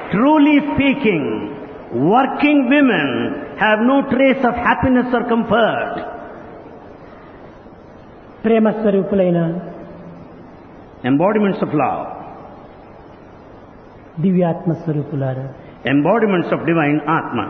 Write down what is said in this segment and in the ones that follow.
Truly speaking, working women have no trace of happiness or comfort. Prema స్వరూపులైన Embodiments of love, దివ్యాత్మ స్వరూపులారా embodiments of divine Atma.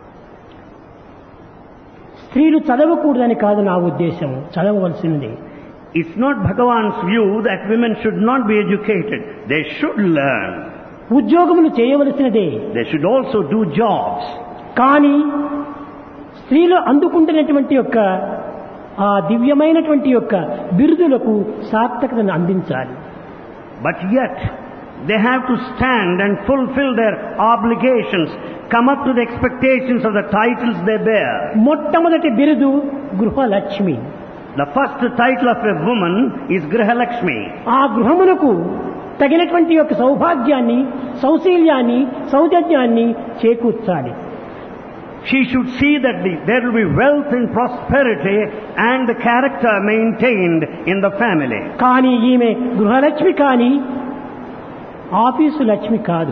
స్త్రీలు చదవకూడదని కాదు నా ఉద్దేశం చదవవలసినది It's not Bhagavan's view that women should not be educated. They should learn. ఉద్యోగములు చేయవలసినదే They should also do jobs. కానీ స్త్రీలు అందుకుంటున్నటువంటి యొక్క ఆ దివ్యమైనటువంటి యొక్క బిరుదులకు సార్థకతను అందించాలి But yet, they have to stand and fulfill their obligations, come up to the expectations of the titles they bear. మొట్టమొదటి బిరుదు గృహలక్ష్మి The first title of a woman is Grihalakshmi. ఆ గృహమునకు తగినటువంటి యొక్క సౌభాగ్యాన్ని సౌశీల్యాన్ని సౌజన్యాన్ని చేకూర్చాలి She should see that the, there will be wealth and prosperity and the character maintained in the family. కానీ ఈమె గృహలక్ష్మి కానీ office Lakshmi కాదు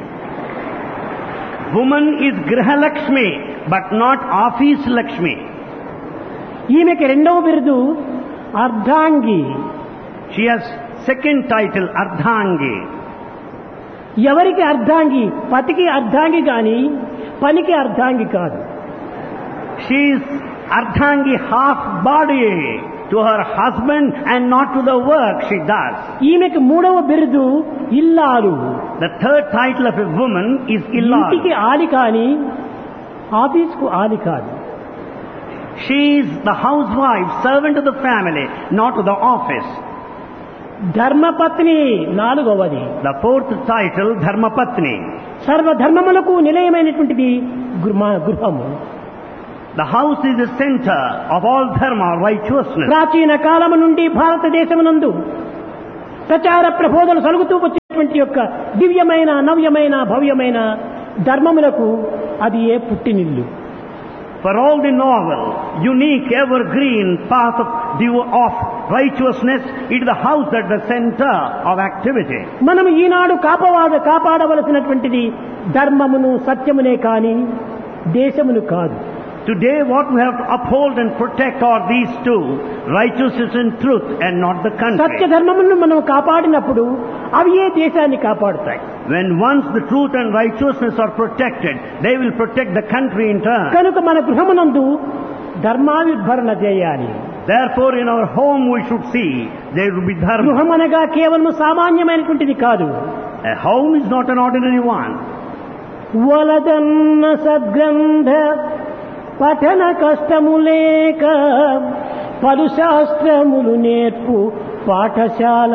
Woman is Grihalakshmi, but not Office Lakshmi. ఈమెకి రెండవ బిరుదు అర్ధాంగి She has second title Ardhangi. ఎవరికి అర్ధాంగి పతికి అర్ధాంగి గాని పనికి అర్ధాంగి కాదు She is Ardhangi half body to her husband and not to the work she does. ఈమెకి మూడవ బిరుదు ఇల్లాలు The third title of a woman is ఇంటికి Illal. ఆలి కాని ఆఫీస్కు ఆలి కాదు She is the housewife, servant of the family, not to the office. ధర్మపత్ని నాలుగవది The fourth title, Dharmapatni. సర్వధర్మములకు నిలయమైనటువంటిది గృహ గృహము The house is the center of all dharma, righteousness. ప్రాచీన కాలము నుండి భారతదేశమునందు ప్రచార ప్రబోధన సలుగుతూ వచ్చేటువంటి యొక్క దివ్యమైన నవ్యమైన భవ్యమైన ధర్మములకు అది ఏ పుట్టినిల్లు For all the novel, unique, evergreen path of, div- of righteousness, it is the house at the center of activity. మనం ఈనాడు కాపవాద కాపాడవలసినటువంటిది ధర్మమును సత్యమునే కాని దేశమును కాదు Today what we have to uphold and protect are these two, righteousness and truth and not the Satya country. ధర్మమును మనం కాపాడినప్పుడు అవి ఏ దేశాన్ని కాపాడుతాయి When once the truth and righteousness are protected, they will protect the country in turn. కనుక మన గృహమునందు ధర్మావిర్భరణ చేయాలి Therefore in our home we should see there will be dharma. గృహం అనగా కేవలం సామాన్యమైనటువంటిది కాదు A home is not an ordinary one. వలదన్న సద్గ్రంథ పఠన కష్టము లేక పలు శాస్త్రములు నేర్పు పాఠశాల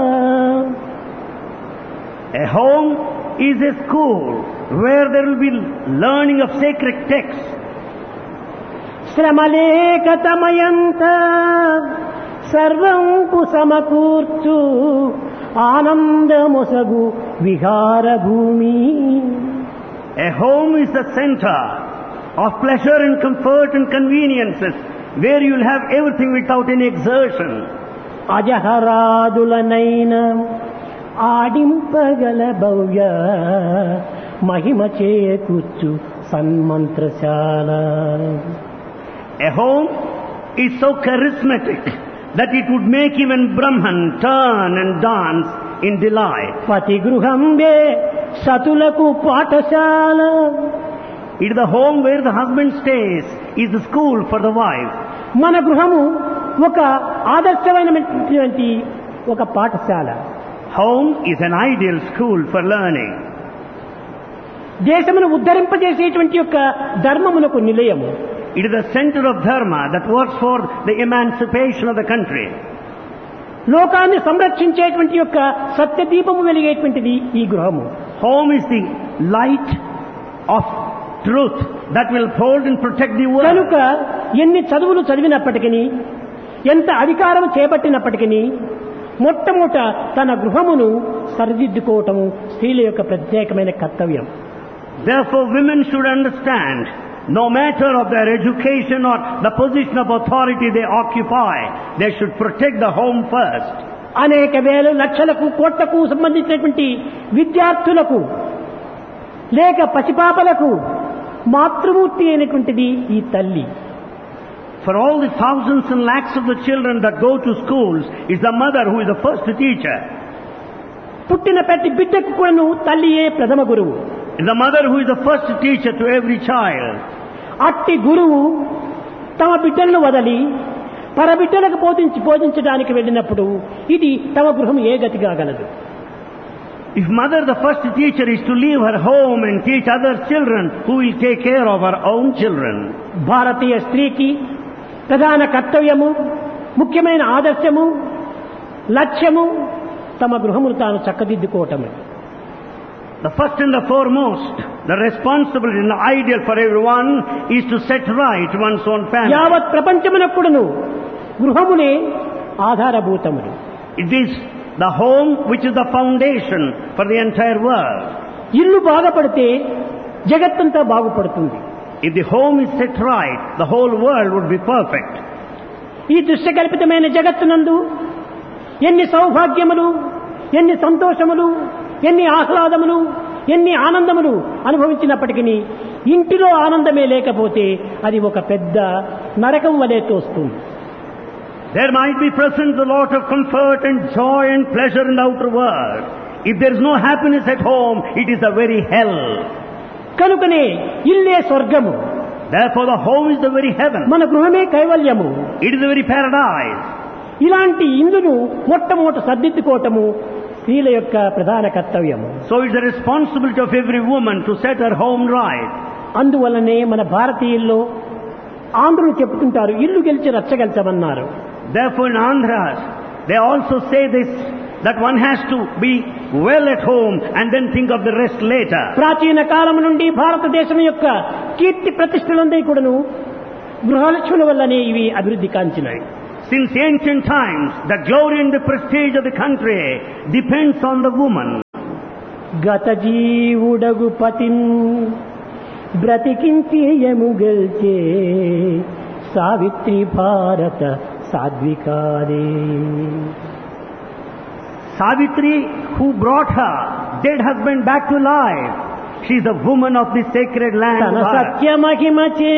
A home is a school where there will be learning of sacred texts. శ్రమ లేక తమయంత సర్వంపు సమకూర్చు ఆనందమొసగు విహార భూమి A home is the center of pleasure and comfort and conveniences where you will have everything without any exertion. అజహరాదులనైన ఆడింపగల Bhavya Mahima చేకూర్చు సన్మంత్రశాల A home is so charismatic that it would make even Brahman turn and dance in delight. పతి గృహంబే సతులకు పాఠశాల It is the home where the husband stays, is the school for the wife. మన గృహము ఒక ఆదర్శమైనటువంటి ఒక పాఠశాల Home is an ideal school for learning. దేశమును ఉద్ధరింపజేసేటువంటి యొక్క ధర్మమునకు నిలయము It is the center of dharma that works for the emancipation of the country. లోకాన్ని సంరక్షించేటువంటి యొక్క సత్య దీపము వెలిగేటువంటిది ఈ గృహము Home is the light of truth that will hold and protect the world. కనుక ఎన్ని చదువులు చదివినప్పటికీ ఎంత అధికారం చేపట్టినప్పటికీ మొట్టమొదట తన గృహమును సరిదిద్దుకోవటము స్త్రీల యొక్క ప్రత్యేకమైన కర్తవ్యం Therefore, women should understand, no matter of their education or the position of authority they occupy, they should protect the home first. అనేక వేల లక్షలకు కోట్లకు సంబంధించినటువంటి విద్యార్థులకు లేక పసిపాపలకు మాతృమూర్తి అయినటువంటిది ఈ తల్లి For all the thousands and lakhs of the children that go to schools, it's the mother who is the first teacher. పుట్టిన ప్రతి బిడ్డకు కూడాను తల్లియే ప్రథమ గురువు It's the mother who is the first teacher to every child. అట్టి గురువు తమ బిడ్డలను వదలి పరబిడ్డలకు బోధించి బోధించడానికి వెళ్ళినప్పుడు ఇది తమ గృహం ఏ గతి కాగలదు If mother, the first teacher, is to leave her home and teach other children, who will take care of her own children? భారతీయ స్త్రీకి ప్రధాన కర్తవ్యము ముఖ్యమైన ఆదర్శము లక్ష్యము తమ గృహమును తాను చక్కదిద్దుకోవటమే The first and the foremost, the responsibility and the ideal for everyone is to set right one's own family. యావత్ ప్రపంచమునప్పుడును గృహమునే ఆధారభూతములు It is the home which is the foundation for the entire world. ఇల్లు బాగుపడితే జగత్తంతా బాగుపడుతుంది If the home is set right, the whole world would be perfect. ఈ దృశ్యకల్పితమైన జగత్తునందు ఎన్ని సౌభాగ్యములు ఎన్ని సంతోషములు ఎన్ని ఆహ్లాదములు ఎన్ని ఆనందములు అనుభవించినప్పటికీ ఇంటిలో ఆనందమే లేకపోతే అది ఒక పెద్ద నరకం వలె తోస్తుంది There might be present a lot of comfort and joy and pleasure in the outer world. If there is no happiness at home, it is a very hell. కనుకనే ఇల్లే స్వర్గము Therefore the home is the very heaven. మన గృహమే కైవల్యము It is the very paradise. ఇలాంటి ఇందును మొట్టమొదట సర్దిద్దుకోవటము స్త్రీల యొక్క ప్రధాన కర్తవ్యము So it's the responsibility of every woman to set her home right. అందువల్లనే మన భారతీయుల్లో ఆంధ్రులు చెప్తుంటారు ఇల్లు గెలిచి రచ్చగెలిచమన్నారు Therefore in Andhras, they also say this, that one has to be well at home and then think of the rest later. ప్రాచీన కాలం నుండి భారతదేశం యొక్క కీర్తి ప్రతిష్టలందరి కూడాను గృహలక్ష్ముల వల్లనే ఇవి అభివృద్ధి కాంచినాయి Since ancient times, the glory and the prestige of the country depends on the woman. గత జీవుడగు పతిన్ బ్రతికించి యము గెల్చే సావిత్రి భారత సాధ్వికాదే Savitri, who brought her dead husband back to life, she is the woman of the sacred land. తన Bharat. సత్య మహిమచే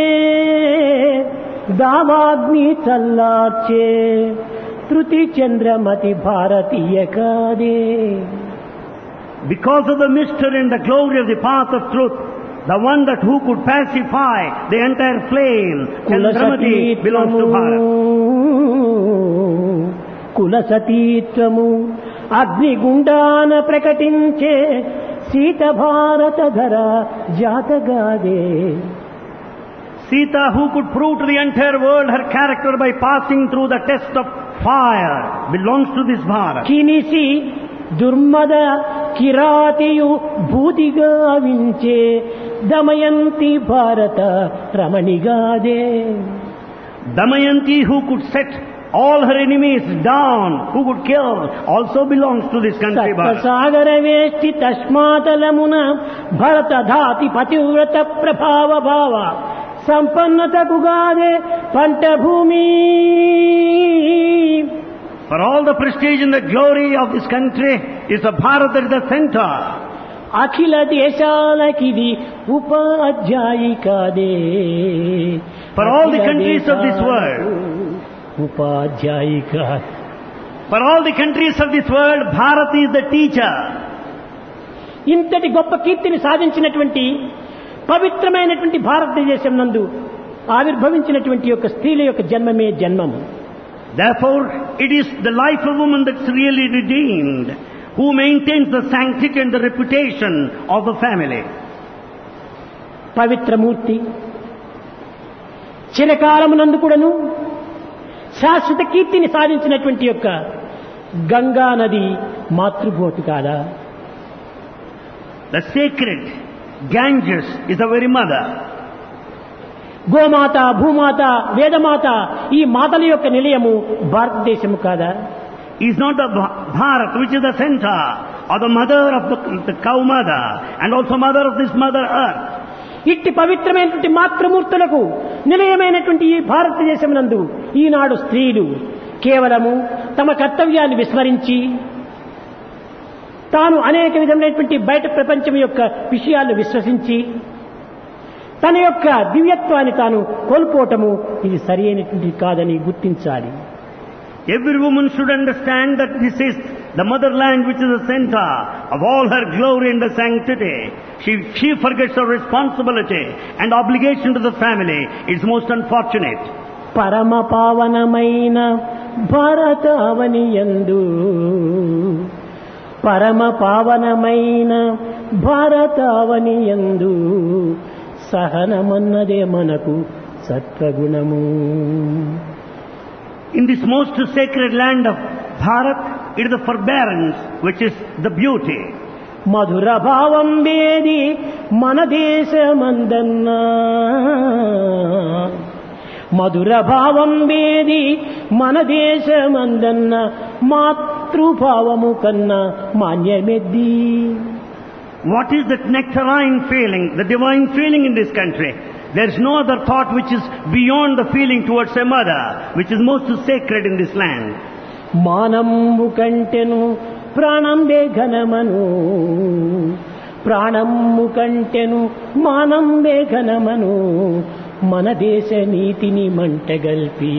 దావాగ్ని చల్లార్చే తృతి చంద్రమతి భారతీయ కాదే Because of the mystery and the glory of the path of truth, the one that who could pacify the entire flame, Chandramati belongs to Bharat. కుల సతీత్వము అగ్నిగుండాన ప్రకటించే సీత భారత ధర జాతగాదే Sita, who could prove to the entire world her character by passing through the test of fire, belongs to this Bharat. కినిసి దుర్మద కిరాతియు భూతిగా వించే Damayanti భారత రమణిగాదే Damayanti, who could set all her enemies down, who could kill, also belongs to this country, Bharat. సాగర వేష్టి తస్మాతలమున భరత ధాతి పతివ్రత ప్రభావ భావ సంపన్నతకు గాదే పంట భూమి For all the prestige and the glory of this country is the Bharat that is the center. Akhila దేశాలకిది ఉపాధ్యాయికాదే For all the Akhila countries of this world. ఉపాధ్యాయిక For all the countries of this world, Bharat is the teacher. ఇంతటి గొప్ప కీర్తిని సాధించినటువంటి పవిత్రమైనటువంటి భారతదేశం నందు ఆవిర్భవించినటువంటి యొక్క స్త్రీల యొక్క జన్మమే జన్మము Therefore, it is the life of woman that's really redeemed, who maintains the sanctity and the reputation of the family. పవిత్రమూర్తి చిరకాలమునందు కూడాను శాశ్వత కీర్తిని సాధించినటువంటి యొక్క గంగా నది మాతృభూతి కాదా The sacred Ganges is the very mother. గోమాత భూమాత వేదమాత ఈ మాతల యొక్క నిలయము భారతదేశము కాదా Is not the Bha- Bharat, which is the center, or the mother of the, the cow mother, and also mother of this mother earth. ఇట్టి పవిత్రమైనటువంటి మాతృమూర్తులకు నిలయమైనటువంటి ఈ భారతదేశం నందు ఈనాడు స్త్రీలు కేవలము తమ కర్తవ్యాన్ని విస్మరించి తాను అనేక విధమైనటువంటి బయట ప్రపంచం యొక్క విషయాలను విశ్వసించి తన యొక్క దివ్యత్వాన్ని తాను కోల్పోవటము ఇది సరి అయినటువంటి కాదని గుర్తించాలి Every woman should understand that this is the motherland which is the center of all her glory and the sanctity. She, she forgets her responsibility and obligation to the family. It's most unfortunate. పరమ పావనమైన భారతావని యందు పరమ పావనమైన భారతావని యందు సహనమన్నదే మనకు సత్వగుణము In this most sacred land of Bharat, it is the forbearance which is the beauty. మధుర భావం వేది మన దేశమందన్నా మధుర భావం వేది మన దేశమందన్న మాతృభావము కన్నా మాన్యమెద్ది What is that nectarine feeling, the divine feeling in this country? There is no other thought which is beyond the feeling towards a mother, which is most sacred in this land. మానంబు కంటెను ప్రాణంబే ఘనమను ప్రాణంబు కంటెను మానంబే ఘనమను మన దేశ నీతిని మంటగల్పి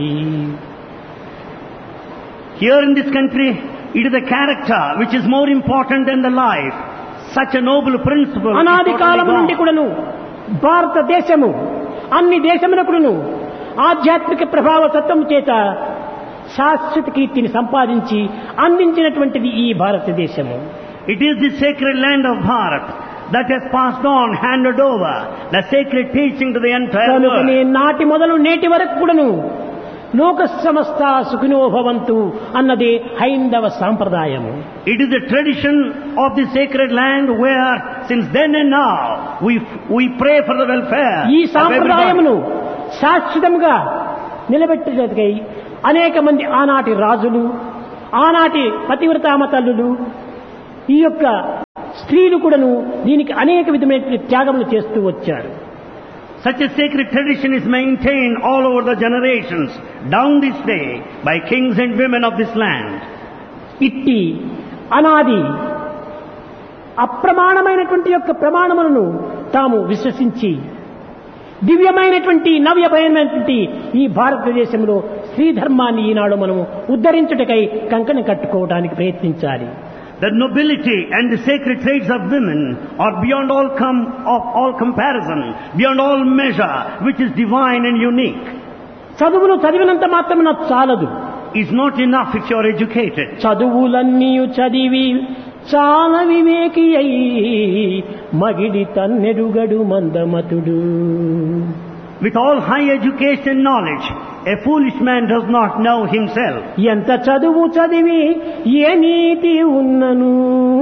Here in this country, it is the character which is more important than the life. Such a noble principle. is అనాది totally కాలం నుండి gone. కూడాను భారతదేశము అన్ని దేశమునకును ఆధ్యాత్మిక ప్రభావ తత్వము చేత శాశ్వత కీర్తిని సంపాదించి అందించినటువంటిది ఈ భారతదేశము It is the sacred land of Bharat that has passed on, handed over the sacred teaching to the entire కనుకనే world. నాటి మొదలు నేటి వరకు కూడాను లోక సమస్త సుఖినో భవంతు అన్నదే హైందవ సాంప్రదాయము It is the tradition of the sacred land where, since then and now, we, we pray for the welfare ఈ of everybody. సాంప్రదాయమును శాశ్వతముగా నిలబెట్టేటకై అనేక మంది ఆనాటి రాజులు ఆనాటి పతివ్రతామ తల్లులు ఈ యొక్క స్త్రీలు కూడాను దీనికి అనేక విధమైన త్యాగములు చేస్తూ వచ్చారు Such a sacred tradition is maintained all over the generations, down this day, by kings and women of this land. ఇట్టి అనాది అప్రమాణమైనటువంటి యొక్క ప్రమాణములను తాము విశ్వసించి దివ్యమైనటువంటి నవ్యమైనటువంటి ఈ భారతదేశంలో స్త్రీ ధర్మాన్ని ఈనాడు మనము ఉద్ధరించుటకై కంకణ కట్టుకోవడానికి ప్రయత్నించాలి The nobility and the sacred traits of women are beyond all com- of all comparison, beyond all measure, which is divine and unique. చదువులు చదివినంత మాత్రం నాకు చాలదు It's not enough if you are educated. చదువులన్నీ చదివి చాలా వివేకి అయి మగిడి తన్నెరుగడు మందమతుడు With all high education and knowledge, a foolish man does not know himself. ఎంత చదువు చదివి ఏ నీతి ఉన్నను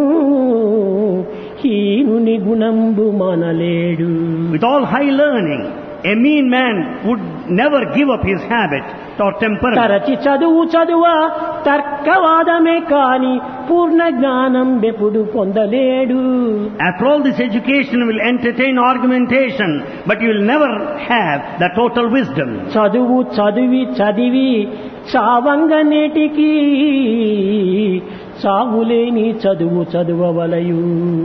హీనుని గుణంబు మనలేడు With all high learning, a mean man would never give up his habit or temperament. తరచి చదువు చదువ తర్కవాదమే కాని పూర్ణ జ్ఞానం బెపుడు పొందలేడు After all, this education will entertain argumentation, but you will never have the total wisdom. చదువు చదివి చదివి చావంగ నేటికి చావులేని చదువు చదువవలయు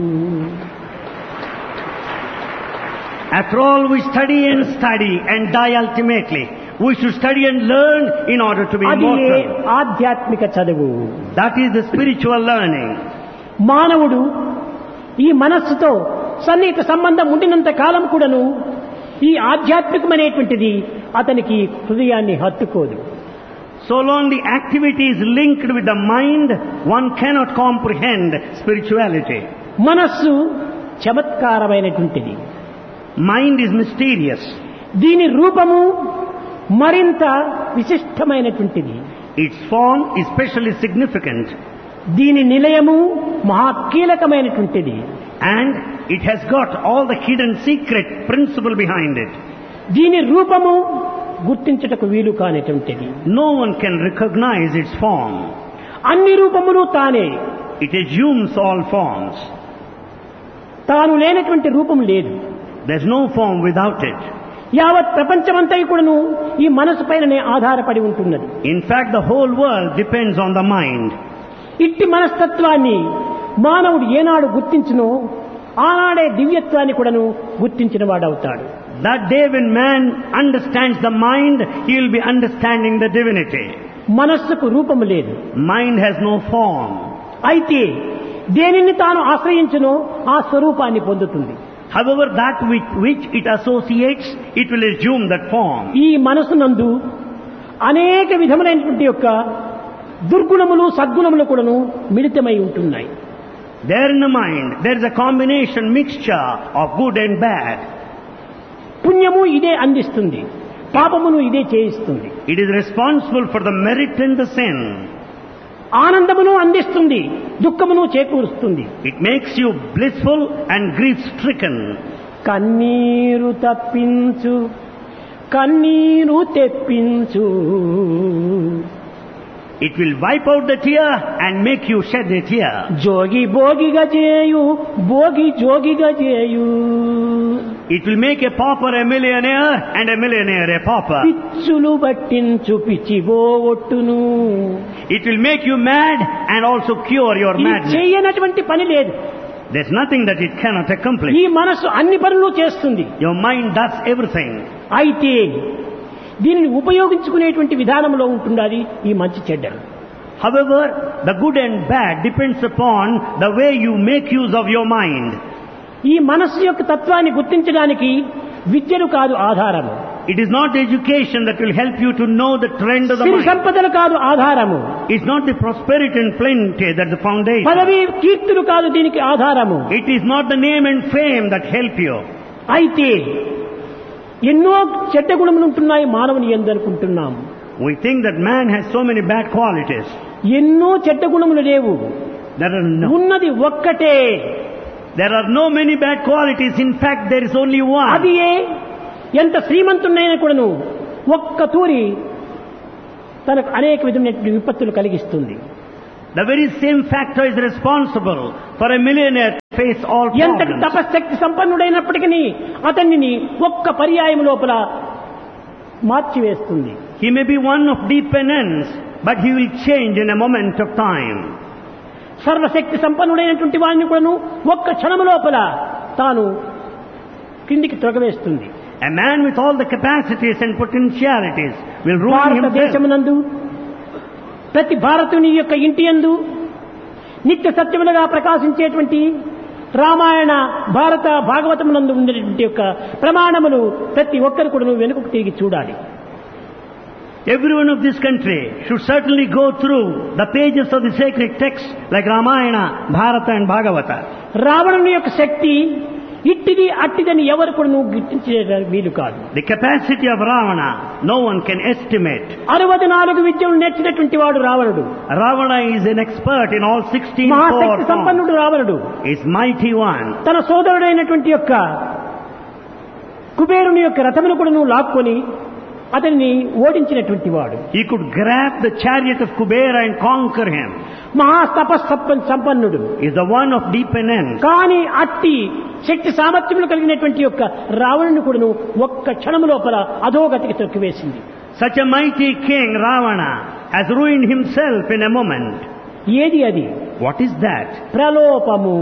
After all, we study and study and die ultimately. We should study and learn in order to be అది ఏ immortal. ఆధ్యాత్మిక చదువు That is the spiritual learning. మానవుడు ఈ మనస్సుతో సన్నిహిత సంబంధం ఉండినంత కాలం కూడాను ఈ ఆధ్యాత్మికమైనటువంటిది అతనికి హృదయాన్ని హత్తుకోదు So long the activity is linked with the mind, one cannot comprehend spirituality. మనస్సు చమత్కారమైనటువంటిది Mind is mysterious. దీని రూపము మరింత విశిష్టమైనటువంటిది Its form is specially significant దీని నిలయము మహా కీలకమైనటువంటిది and it has got all the hidden secret principle behind it. దీని రూపము గుర్తించుటకు వీలు కానిటువంటిది No one can recognize its form. అన్ని రూపములు తానే It assumes all forms. తాను లేనటువంటి రూపం లేదు There's no form without it. యావత్ ప్రపంచమంతా కూడాను ఈ మనసు పైననే ఆధారపడి ఉంటున్నది In fact, the whole world depends on the mind. ఇట్టి మనస్తత్వాన్ని మానవుడు ఏనాడు గుర్తించునో ఆనాడే దివ్యత్వాన్ని కూడాను గుర్తించిన వాడవుతాడు That day when man understands the mind, he will be understanding the divinity. మనస్సుకు రూపము లేదు Mind has no form. అయితే దేనిని తాను ఆశ్రయించునో ఆ స్వరూపాన్ని పొందుతుంది However, that with which it associates, it will assume that form. ఈ మనసునందు అనేక విధములైనటువంటి యొక్క దుర్గుణములు సద్గుణములు కూడాను మిళితమై ఉంటున్నాయి There in the mind, there is a combination, mixture of good and bad. పుణ్యము ఇదే అందిస్తుంది పాపమును ఇదే చేయిస్తుంది It is responsible for the merit and the sin. ఆనందమును అందిస్తుంది దుఃఖమును చేకూరుస్తుంది It makes you blissful and grief stricken. కన్నీరు తప్పించు కన్నీరు తెప్పించు It will wipe out the tear and make you shed a tear. జోగి భోగిగా చేయు భోగి జోగిగా చేయు It will make a pauper a millionaire and a millionaire a pauper. పిచ్చులు పట్టించు పిచ్చివో ఒట్టును It will make you mad and also cure your ఇది madness. చేయనటువంటి పని లేదు There's nothing that it cannot accomplish. ఈ మనసు అన్ని పనులు చేస్తుంది Your mind does everything. అయితే దీనిని ఉపయోగించుకునేటువంటి విధానంలో ఉంటుండాలి ఈ మంచి చెడ్డలు However, the good and bad depends upon the way you make use of your mind. ఈ మనస్సు యొక్క తత్వాన్ని గుర్తించడానికి విద్యలు కాదు ఆధారము It is not education that will help you to know the trend of the Siri mind. సంపదలు కాదు ఆధారము It's not the prosperity and plenty that's the foundation. పదవి కీర్తులు కాదు దీనికి ఆధారము It is not the name and fame that help you. అయితే ఎన్నో చెడ్డ గుణములు ఉంటున్నాయి మానవుని ఎందనుకుంటున్నాము We think that man has so many bad qualities. ఎన్నో చెడ్డ గుణములు లేవు There are no, ఉన్నది ఒక్కటే there are no many bad qualities. In fact, there is only one. అది ఏ ఎంత శ్రీమంతున్నైనా కూడాను ఒక్క తూరి తనకు అనేక విధమైనటువంటి విపత్తులు కలిగిస్తుంది The very same factor is responsible for a millionaire to face all ఎంతటి problems. తపశక్తి సంపన్నుడైనప్పటికీ అతన్ని ఒక్క పర్యాయం లోపల మార్చివేస్తుంది He may be one of deep penance, but he will change in a moment of time. సర్వశక్తి సంపన్నుడైనటువంటి వాడిని కూడాను ఒక్క క్షణము లోపల తాను కిందికి త్రొగవేస్తుంది A man with all the capacities and potentialities will ruin himself. భారతదేశమునందు ప్రతి భారతుని యొక్క ఇంటి యందు నిత్య సత్యములుగా ప్రకాశించేటువంటి రామాయణ భారత భాగవతమునందు ఉండేటువంటి యొక్క ప్రమాణములు ప్రతి ఒక్కరు కూడా వెనుకకు తిరిగి చూడాలి Everyone of this country should certainly go through the pages of the sacred texts like Ramayana, Bharata and Bhagavata. రావణుని యొక్క శక్తి ఇట్టిది అట్టిదని ఎవరు కూడా నువ్వు గుర్తించే వీలు కాదు The capacity of Ravana, no one can estimate. అరవది నాలుగు విద్యలు నేర్చినటువంటి వాడు రావణుడు Ravana is an expert in all 16 Mahashakti core forms. సంపన్నుడు రావణుడు Is mighty one. తన సోదరుడైనటువంటి యొక్క కుబేరుని యొక్క రథమును కూడా నువ్వు లాక్కొని అతన్ని ఓడించినటువంటి వాడు He could grab the chariot of Kubera and conquer him. మహాతపస్సప్ప సంపన్నుడు Is the one of deep penance. కానీ అట్టి శక్తి సామర్థ్యములు కలిగినటువంటి యొక్క రావణుని కూడాను ఒక్క క్షణము లోపల అధోగతికి తొక్కివేసింది Such a mighty king, Ravana, has ruined himself in a moment. ఏది అది What is that? ప్రలోపము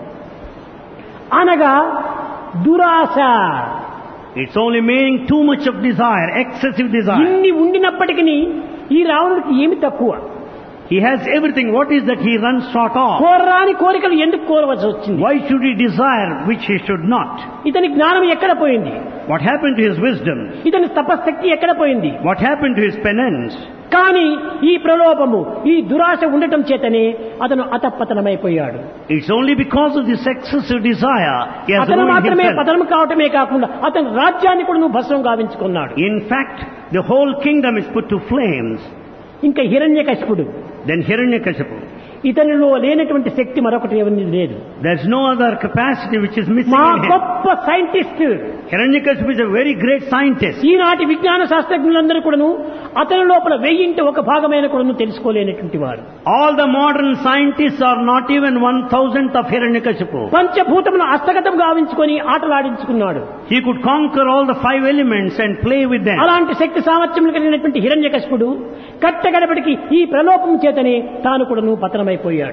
అనగా దురాశ It's only meaning too much of desire, excessive desire. ఇన్ని ఉండినప్పటికీ ఈ రావణుడికి ఏమి తక్కువ He has everything. What is that he runs short of? కోరరాని కోరికలు ఎందుకు కోరవలసి వచ్చింది Why should he desire which he should not? ఇతని జ్ఞానం ఎక్కడ పోయింది What happened to his wisdom? ఇతని తపశక్తి ఎక్కడ పోయింది What happened to his penance? కానీ ఈ ప్రలోభము ఈ దురాశ ఉండటం చేతనే అతను అతపతనమైపోయాడు It's only because of this excessive desire he has అతను ruined మాత్రమే himself. పతనం కావటమే కాకుండా అతని రాజ్యాన్ని కూడా నువ్వు భస్వం గావించుకున్నాడు In fact, the whole kingdom is put to flames. ఇంకా హిరణ్యకశిపుడు Then Hiranyakashipu. ఇతనిలో లేనటువంటి శక్తి మరొకటి ఎవరిది లేదు There's no other capacity which is missing మా in him. గొప్ప scientist Hiranyakashipu is a very great scientist. ఈనాటి విజ్ఞాన శాస్త్రజ్ఞులందరూ కూడాను అతని లోపల వెయ్యింటి ఒక భాగమైన కూడాను తెలుసుకోలేనటువంటి వారు All the modern scientists are not even one thousandth of Hiranyakashipu. పంచభూతమును హస్తగతం గావించుకొని ఆటలాడించుకున్నాడు He could conquer all the five elements and play with them. అలాంటి శక్తి సామర్థ్యములు కలిగినటువంటి హిరణ్యకశిపుడు కట్టగడపటికి ఈ ప్రలోపం చేతనే తాను కూడాను పతనమైపోయాడు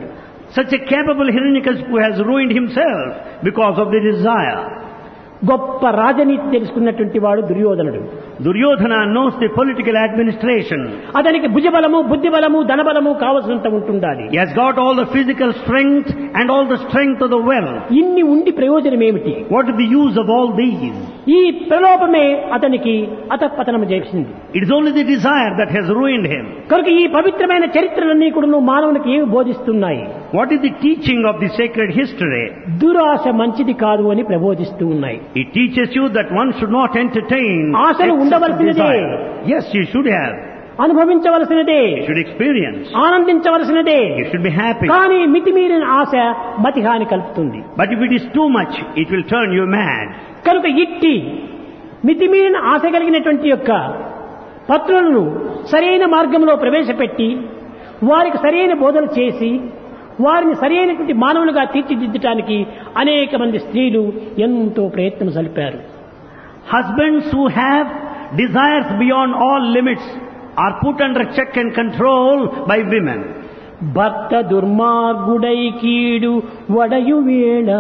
Such a capable Hiranyakashipu has ruined himself because of the desire. గొప్ప రాజనీతి తెలుసుకున్నటువంటి వాడు దుర్యోధనుడు Duryodhana knows the political administration. అతనికి భుజబలము బుద్ధిబలము ధనబలము కావలసినంత ఉంటుండాలి He has got all the physical strength and all the strength of the wealth. ఇన్ని ఉండి ప్రయోజనం ఏమిటి What is the use of all these? ఈ ప్రలోభమే అతనికి అతపతనం చేసింది It is only the desire that has ruined him. కనుక ఈ పవిత్రమైన చరిత్రలన్నీ కూడా మానవునికి ఏమి బోధిస్తున్నాయి What is the teaching of the sacred history? దురాశ మంచిది కాదు అని ప్రబోధిస్తూ ఉన్నాయి It teaches you that one should not entertain ఆశలు excess of ఉండవలసినదే. desire. Yes, you should have. అనుభవించవలసినదే You should experience. ఆనందించవలసినదే You should be happy. కానీ మితిమీరిన ఆశ మతిహాని కలుపుతుంది But if it is too much, it will turn you mad. కనుక ఇట్టి మితిమీరిన ఆశ కలిగినటువంటి యొక్క పత్రులను సరైన మార్గంలో ప్రవేశపెట్టి వారికి సరైన బోధన చేసి వారిని సరైనటువంటి మానవులుగా తీర్చిదిద్దటానికి అనేక మంది స్త్రీలు ఎంతో ప్రయత్నం సలిపారు Husbands who have desires beyond all limits are put under check and control by women. భర్త దుర్మార్గుడై కీడు వడయు వేళ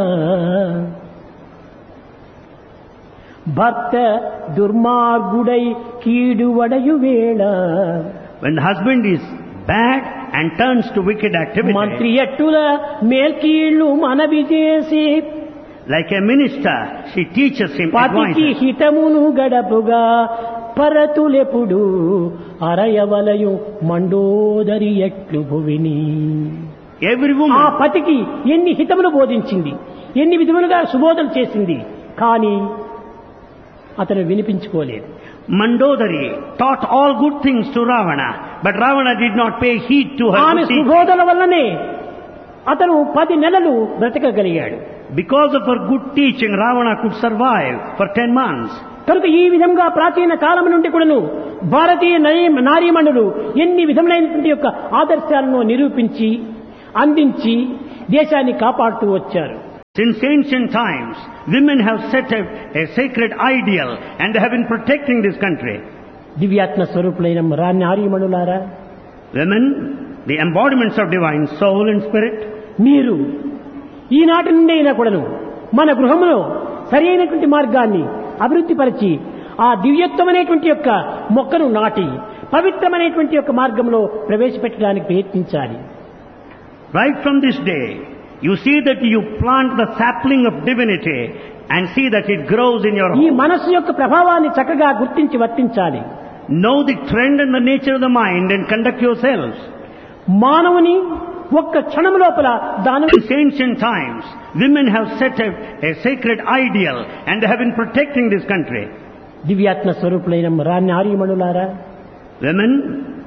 భర్త దుర్మార్గుడై కీడు వడయు వేళ When the husband is bad and turns to wicked మంత్రి activity, ఎట్టుల మేల్కీళ్లు మనవి చేసి like a minister, she teaches him, పతికి advises. హితమును గడపుగా పరతులెప్పుడు అరయవలయు Mandodari ఎట్లు భువిని Every ఆ woman, పతికి ఎన్ని హితములు బోధించింది ఎన్ని విధములుగా సుబోధన చేసింది కానీ అతను వినిపించుకోలేదు Mandodari, taught all good things to Ravana, but Ravana did not pay heed to her. ఆమె good teaching. సుబోధన వల్లనే అతను పది నెలలు బ్రతకగలిగాడు Because of her good teaching, Ravana could survive for ten months. కనుక ఈ విధంగా ప్రాచీన కాలం నుండి కూడాను భారతీయ నరీ- నారీమణులు ఎన్ని విధములైనటువంటి యొక్క ఆదర్శాలను నిరూపించి అందించి దేశాన్ని కాపాడుతూ వచ్చారు Since ancient times, women have set a, a sacred ideal and they have been protecting this country. దివ్యాత్మ స్వరూపులైన రా నారీమణులారా Women, the embodiments of divine soul and spirit, మీరు ఈనాటి నుండి అయినా కూడాను మన గృహంలో సరైనటువంటి మార్గాన్ని అభివృద్ధిపరిచి ఆ దివ్యత్వమైనటువంటి యొక్క మొక్కను నాటి పవిత్రమైనటువంటి యొక్క మార్గంలో ప్రవేశపెట్టడానికి ప్రయత్నించాలి right from this day, you see that you plant the sapling of divinity and see that it grows in your ఈ home. మనస్సు యొక్క ప్రభావాన్ని చక్కగా గుర్తించి వర్తించాలి Know the trend and the nature of the mind and conduct yourselves. మానవుని ఒక్క క్షణం లోపల దానం Since ancient times, women have set a, a sacred ideal and they have been protecting this country. దివ్యాత్మ స్వరూపులైన రా నారీమణులారా Women,